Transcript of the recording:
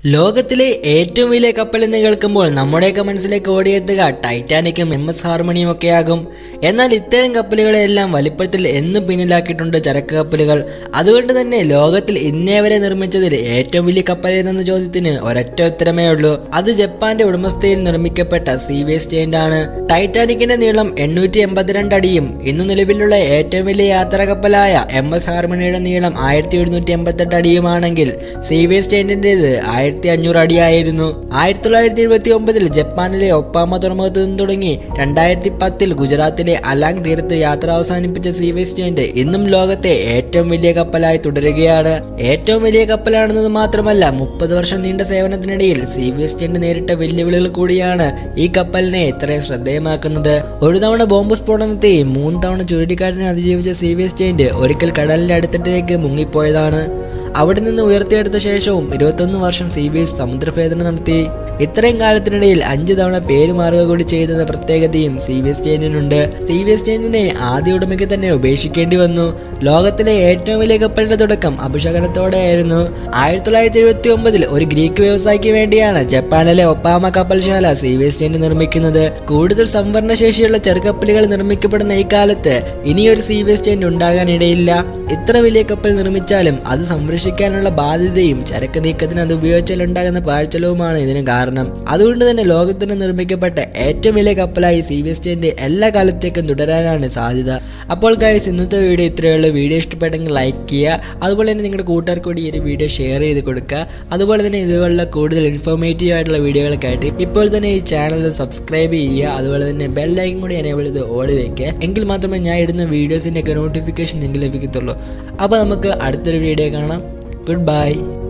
ലോകത്തിലെ ഏറ്റവും വലിയ കപ്പൽ എന്ന് കേൾക്കുമ്പോൾ നമ്മുടെയൊക്കെ മനസ്സിലേക്ക് ഓടിയെത്തുക ടൈറ്റാനിക്കും എം എസ് ഹാർമണിയും ഒക്കെയാകും എന്നാൽ ഇത്തരം കപ്പലുകളെല്ലാം വലിപ്പത്തിൽ എന്നും പിന്നിലാക്കിയിട്ടുണ്ട് ചരക്ക് കപ്പലുകൾ അതുകൊണ്ട് തന്നെ ലോകത്തിൽ ഇന്നേ വരെ നിർമ്മിച്ചതിൽ ഏറ്റവും വലിയ കപ്പൽ ഏതെന്ന ചോദ്യത്തിന് ഒരൊറ്റ ഉത്തരമേ ഉള്ളൂ അത് ജപ്പാന്റെ ഉടമസ്ഥയിൽ നിർമ്മിക്കപ്പെട്ട സീവേസ് ജെയിന്റ് ആണ് ടൈറ്റാനിക്കിന്റെ നീളം എണ്ണൂറ്റി എൺപത്തിരണ്ട് അടിയും ഇന്ന് നിലവിലുള്ള ഏറ്റവും വലിയ യാത്രാ കപ്പലായ എം എസ് ഹാർമണിയുടെ നീളം ആയിരത്തി എഴുന്നൂറ്റി എൺപത്തെട്ട് അടിയുമാണെങ്കിൽ സീവേസ് ജെയിന്റിന്റേത് ആയിരത്തി അഞ്ഞൂറ് അടിയായിരുന്നു ആയിരത്തി തൊള്ളായിരത്തി എഴുപത്തി ഒമ്പതിൽ ജപ്പാനിലെ ഒപ്പാമ തുറമുഖത്ത് നിന്ന് തുടങ്ങി രണ്ടായിരത്തി പത്തിൽ ഗുജറാത്തിലെ അലാങ് തീരത്ത് യാത്ര അവസാനിപ്പിച്ച സീവേസ് ജെയിന്റ് ഇന്നും ലോകത്തെ ഏറ്റവും വലിയ കപ്പലായി തുടരുകയാണ് ഏറ്റവും വലിയ കപ്പലാണെന്നത് മാത്രമല്ല മുപ്പത് വർഷം നീണ്ട സേവനത്തിനിടയിൽ സീവേസ് ജെയിന്റ് നേരിട്ട വെല്ലുവിളികൾ കൂടിയാണ് ഈ കപ്പലിനെ ഇത്രയും ശ്രദ്ധേയമാക്കുന്നത് ഒരു തവണ ബോംബ് സ്ഫോടനത്തെ മൂന്ന് തവണ ചുഴലിക്കാറ്റിനെ അതിജീവിച്ച സീവേസ് ജെയിന്റ് ഒരിക്കൽ കടലിന്റെ അടുത്തിട്ടേക്ക് മുങ്ങിപ്പോയതാണ് അവിടെ നിന്ന് ഉയർത്തിയെടുത്ത ശേഷവും ഇരുപത്തൊന്ന് വർഷം സി ബി എസ് സമുദ്രഭേദന നടത്തി ഇത്രയും കാലത്തിനിടയിൽ അഞ്ച് തവണ പേര് മാറുക കൂടി ചെയ്തെന്ന പ്രത്യേകതയും സി ബി എസ് ജെയിനിനുണ്ട് സി ബി എസ് ജെയിനിനെ ആദ്യ ഉടമയ്ക്ക് തന്നെ ഉപേക്ഷിക്കേണ്ടി വന്നു ലോകത്തിലെ ഏറ്റവും വലിയ കപ്പലിന്റെ തുടക്കം അപശകനത്തോടെയായിരുന്നു ആയിരത്തി തൊള്ളായിരത്തി എഴുപത്തി ഒമ്പതിൽ ഒരു ഗ്രീക്ക് വ്യവസായിക്ക് വേണ്ടിയാണ് ജപ്പാനിലെ ഒപ്പാമ കപ്പൽശാല സി ബി എസ് ജെയിൻ നിർമ്മിക്കുന്നത് കൂടുതൽ സംഭരണശേഷിയുള്ള ചെറുകപ്പലുകൾ നിർമ്മിക്കപ്പെടുന്ന ഈ കാലത്ത് ഇനിയൊരു സി ബി എസ് ജെയിൻ ഉണ്ടാകാനിടയില്ല ഇത്ര വലിയ കപ്പൽ നിർമ്മിച്ചാലും അത് സംരക്ഷിക്കാനുള്ള ബാധ്യതയും ചരക്ക് നീക്കത്തിന് അത് ഉപയോഗിച്ചാൽ ഉണ്ടാകുന്ന പാഴ്ചലവുമാണ് ഇതിന് കാരണം അതുകൊണ്ട് തന്നെ ലോകത്തിന് നിർമ്മിക്കപ്പെട്ട ഏറ്റവും വലിയ കപ്പലായി സി ബി എസ് ടിന്റെ എല്ലാ കാലത്തേക്കും തുടരാനാണ് സാധ്യത അപ്പോൾ ഗൈസ് ഇന്നത്തെ വീഡിയോ ഇത്രയുള്ള വീഡിയോ ഇഷ്ടപ്പെട്ടെങ്കിൽ ലൈക്ക് ചെയ്യുക അതുപോലെ തന്നെ നിങ്ങളുടെ കൂട്ടുകാർക്ക് കൂടി ഈ ഒരു വീഡിയോ ഷെയർ ചെയ്ത് കൊടുക്കുക അതുപോലെ തന്നെ ഇതുപോലുള്ള കൂടുതൽ ഇൻഫോർമേറ്റീവ് ആയിട്ടുള്ള വീഡിയോകളൊക്കെ ആയിട്ട് ഇപ്പോൾ തന്നെ ഈ ചാനൽ സബ്സ്ക്രൈബ് ചെയ്യുക അതുപോലെ തന്നെ ബെല്ലൈക്കും കൂടി എനേബിൾ ചെയ്ത് ഓടി വയ്ക്കുക എങ്കിൽ മാത്രമേ ഞാൻ ഇടുന്ന വീഡിയോസിൻ്റെ ഒക്കെ നോട്ടിഫിക്കേഷൻ നിങ്ങൾക്ക് ലഭിക്കത്തുള്ളൂ അപ്പോൾ നമുക്ക് അടുത്തൊരു വീഡിയോ കാണാം ഗുഡ് ബൈ